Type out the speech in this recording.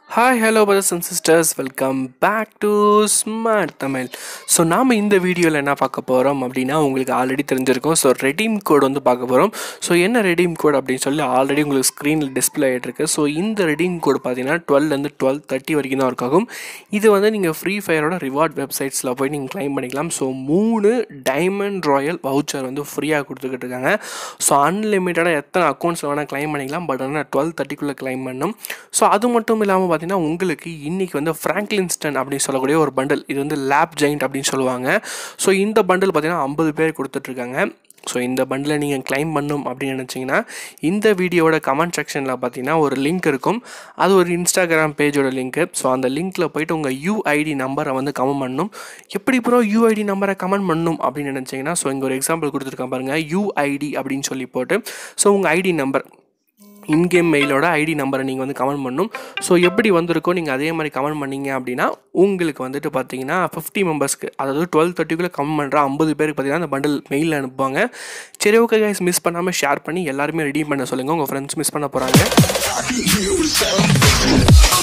hi hello brothers and sisters welcome back to smart Tamil so நாம் இந்த வீடியோவில் என்ன பார்க்க போகிறோம் அப்படின்னா உங்களுக்கு ஆல்ரெடி தெரிஞ்சிருக்கும் ஸோ ரெடீம் கோட் வந்து பார்க்க போகிறோம் ஸோ என்ன ரெடீம் கோட் அப்படின்னு சொல்லி ஆல்ரெடி உங்களுக்கு ஸ்க்ரீனில் டிஸ்பிளே ஆகிட்டுருக்கு ஸோ இந்த ரெடீம் கோட் பார்த்தீங்கன்னா டுவெல்லேருந்து டுவெல் தேர்ட்டி வரைக்கும் தான் ஒர்க் ஆகும் இது வந்து நீங்கள் ஃப்ரீ ஃபயரோட ரிவார்ட் வெப்சைட்ஸில் போய் நீங்கள் க்ளைம் பண்ணிக்கலாம் ஸோ மூணு டைமண்ட் ராயல் வவுச்சர் வந்து ஃப்ரீயாக கொடுத்துக்கிட்டு இருக்காங்க ஸோ அன்லிமிட்டடாக எத்தனை அக்கௌண்ட்ஸில் வேணால் க்ளைம் பண்ணிக்கலாம் பட் ஆனால் டுவெல் தேர்ட்டிக்குள்ளே க்ளைம் பண்ணணும் ஸோ அது மட்டும் இல்லாமல் பார்த்தீங்கன்னா உங்களுக்கு இன்றைக்கி வந்து ஃப்ராங்க்லின்ஸ்டன் அப்படின்னு சொல்லக்கூடிய ஒரு பண்டில் இது வந்து லேப் ஜெயிண்ட் அப்படின்னு சொல்லுவாங்க ஸோ இந்த பண்டில் பார்த்தீங்கன்னா ஐம்பது பேர் கொடுத்துட்ருக்காங்க ஸோ இந்த பண்டில் நீங்கள் க்ளைம் பண்ணும் அப்படின்னு நினச்சிங்கன்னா இந்த வீடியோவோட கமெண்ட் செக்ஷனில் பார்த்தீங்கன்னா ஒரு லிங்க் இருக்கும் அது ஒரு இன்ஸ்டாகிராம் பேஜோட லிங்க்கு ஸோ அந்த லிங்க்கில் போயிட்டு உங்கள் யூஐடி நம்பரை வந்து கமெண்ட் பண்ணணும் எப்படி ப்ரோ யூஐடி நம்பரை கமெண்ட் பண்ணணும் அப்படின்னு நினச்சிங்கன்னா ஸோ இங்கே ஒரு எக்ஸாம்பிள் கொடுத்துருக்கேன் பாருங்கள் யூஐடி அப்படின்னு சொல்லி போட்டு ஸோ உங்கள் ஐடி நம்பர் இன்கேம் மெயிலோட ஐடி நம்பரை நீங்கள் வந்து கமெண்ட் பண்ணணும் ஸோ எப்படி வந்திருக்கோ நீங்கள் அதே மாதிரி கமெண்ட் பண்ணீங்க அப்படின்னா உங்களுக்கு வந்துட்டு பார்த்தீங்கன்னா ஃபிஃப்டி மெம்பர்ஸ்க்கு அதாவது டுவெல் தேர்ட்டிக்குள்ளே கமெண்ட் பண்ணுற ஐம்பது பேருக்கு பார்த்தீங்கன்னா அந்த பண்டில் மெயிலில் அனுப்புவாங்க சரி ஓகே கைஸ் மிஸ் பண்ணாமல் ஷேர் பண்ணி எல்லாருமே ரெடி பண்ண சொல்லுங்கள் உங்கள் ஃப்ரெண்ட்ஸ் மிஸ் பண்ண போகிறாங்க